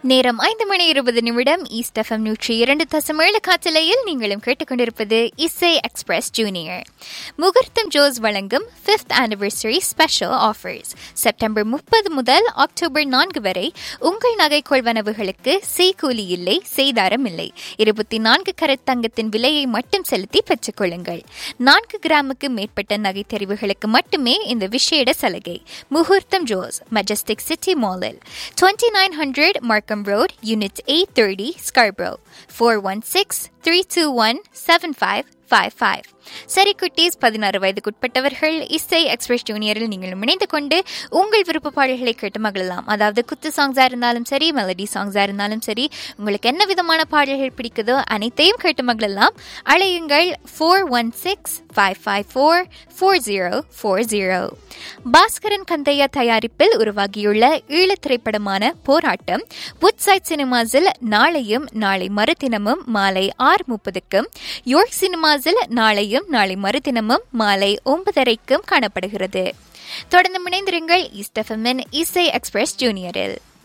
நேரம் ஐந்து மணி இருபது நிமிடம் ஈஸ்ட் எஃப்எம் நூற்றி இரண்டு தசம் ஏழு காற்றலையில் நீங்களும் கேட்டுக்கொண்டிருப்பது இசை எக்ஸ்பிரஸ் ஜூனியர் முகூர்த்தம் ஜோஸ் வழங்கும் fifth anniversary special offers September முப்பது முதல் அக்டோபர் நான்கு வரை உங்கள் நகை கொள்வனவுகளுக்கு செய்கூலி இல்லை செய்தாரம் இல்லை இருபத்தி நான்கு கரட் தங்கத்தின் விலையை மட்டும் செலுத்தி பெற்றுக்கொள்ளுங்கள் நான்கு கிராமுக்கு மேற்பட்ட நகை தெரிவுகளுக்கு மட்டுமே இந்த விசேட சலுகை முகூர்த்தம் ஜோஸ் மெஜஸ்டிக் சிட்டி மாலில் twenty nine hundred Markham road unit eight thirty Scarborough four one six three two one seven five five five சரி குட்டீஸ் பதினாறு வயதுக்குட்பட்டவர்கள் இசை எக்ஸ்பிரஸ் ஜூனியரில் நீங்களும் இணைந்து கொண்டு உங்கள் விருப்ப பாடல்களை கேட்டு மகிழலாம் அதாவது குத்து சாங்ஸாக இருந்தாலும் சரி மெலடி சாங்ஸாக இருந்தாலும் சரி உங்களுக்கு என்ன விதமான பாடல்கள் பிடிக்குதோ அனைத்தையும் கேட்டு மகிழலாம் அழையுங்கள் four one six five five four four zero four zero Baskaran Kandiah தயாரிப்பில் உருவாகியுள்ள ஈழத் திரைப்படமான போராட்டம் வுட்சைட் சினிமாஸில் நாளையும் நாளை மறுதினமும் மாலை ஆறு முப்பதுக்கும் யோர்க் சினிமாஸில் நாளையும் நாளை மறுதினமும் மாலை ஒன்பதரைக்கும் காணப்படுகிறது தொடர்ந்து இணைந்திருங்கள் ஈஸ்ட் எஃப்எம்மின் இசை எக்ஸ்பிரஸ் ஜூனியரில்